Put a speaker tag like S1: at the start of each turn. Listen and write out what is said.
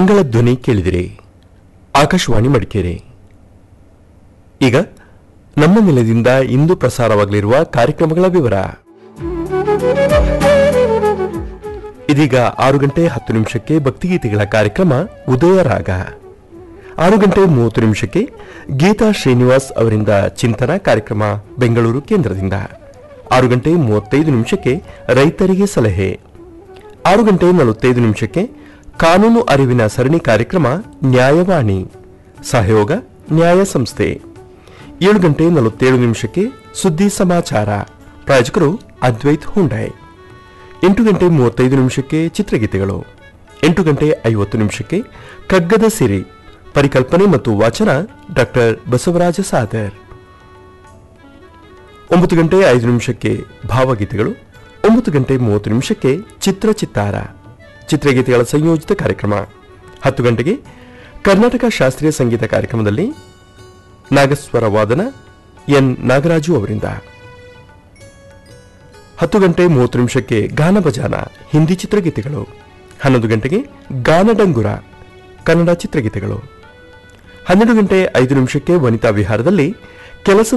S1: ಮಂಗಳ ಧ್ವನಿ ಕೇಳಿದಿರಿ ಆಕಾಶವಾಣಿ ಮಡಿಕೇರಿ ಈಗ ನಮ್ಮ ನೆಲದಿಂದ ಇಂದು ಪ್ರಸಾರವಾಗಲಿರುವ ಕಾರ್ಯಕ್ರಮಗಳ ವಿವರ ಇದೀಗ ಆರು ಗಂಟೆ ಹತ್ತು ನಿಮಿಷಕ್ಕೆ ಭಕ್ತಿಗೀತೆಗಳ ಕಾರ್ಯಕ್ರಮ ಉದಯ ರಾಗ ಆರು ಗಂಟೆ ಮೂವತ್ತು ನಿಮಿಷಕ್ಕೆ ಗೀತಾ ಶ್ರೀನಿವಾಸ್ ಅವರಿಂದ ಚಿಂತನ ಕಾರ್ಯಕ್ರಮ ಬೆಂಗಳೂರು ಕೇಂದ್ರದಿಂದ ಆರು ಗಂಟೆ ಮೂವತ್ತೈದು ನಿಮಿಷಕ್ಕೆ ರೈತರಿಗೆ ಸಲಹೆ ಆರು ಗಂಟೆ ನಲವತ್ತೈದು ನಿಮಿಷಕ್ಕೆ ಕಾನೂನು ಅರಿವಿನ ಸರಣಿ ಕಾರ್ಯಕ್ರಮ ನ್ಯಾಯವಾಣಿ ಸಹಯೋಗ ನ್ಯಾಯ ಸಂಸ್ಥೆ ಏಳು ಗಂಟೆ ನಲವತ್ತೇಳು ನಿಮಿಷಕ್ಕೆ ಸುದ್ದಿ ಸಮಾಚಾರ ಪ್ರಾಯೋಜಕರು ಅದ್ವೈತ್ ಹುಂಡಾಯ್ ಎಂಟು ಗಂಟೆ ಮೂವತ್ತೈದು ನಿಮಿಷಕ್ಕೆ ಚಿತ್ರಗೀತೆಗಳು ಎಂಟು ಗಂಟೆ ಐವತ್ತು ನಿಮಿಷಕ್ಕೆ ಕಗ್ಗದ ಸಿರಿ ಪರಿಕಲ್ಪನೆ ಮತ್ತು ವಾಚನ ಡಾಕ್ಟರ್ ಬಸವರಾಜ ಸಾದರ್ ಒಂಬತ್ತು ಗಂಟೆ ಐದು ನಿಮಿಷಕ್ಕೆ ಭಾವಗೀತೆಗಳು ಒಂಬತ್ತು ಗಂಟೆ ಮೂವತ್ತು ನಿಮಿಷಕ್ಕೆ ಚಿತ್ರ ಚಿತ್ತಾರ ಚಿತ್ರಗೀತೆಗಳ ಸಂಯೋಜಿತ ಕಾರ್ಯಕ್ರಮ ಹತ್ತು ಗಂಟೆಗೆ ಕರ್ನಾಟಕ ಶಾಸ್ತ್ರೀಯ ಸಂಗೀತ ಕಾರ್ಯಕ್ರಮದಲ್ಲಿ ನಾಗಸ್ವರ ವಾದನ ಎನ್ ನಾಗರಾಜು ಅವರಿಂದ ಹತ್ತು ಗಂಟೆ ಮೂವತ್ತು ನಿಮಿಷಕ್ಕೆ ಗಾನ ಭಜಾನ ಹಿಂದಿ ಚಿತ್ರಗೀತೆಗಳು ಹನ್ನೊಂದು ಗಂಟೆಗೆ ಗಾನ ಡಂಗುರ ಕನ್ನಡ ಚಿತ್ರಗೀತೆಗಳು ಹನ್ನೆರಡು ಗಂಟೆ ಐದು ನಿಮಿಷಕ್ಕೆ ವನಿತಾ ವಿಹಾರದಲ್ಲಿ ಕೆಲಸ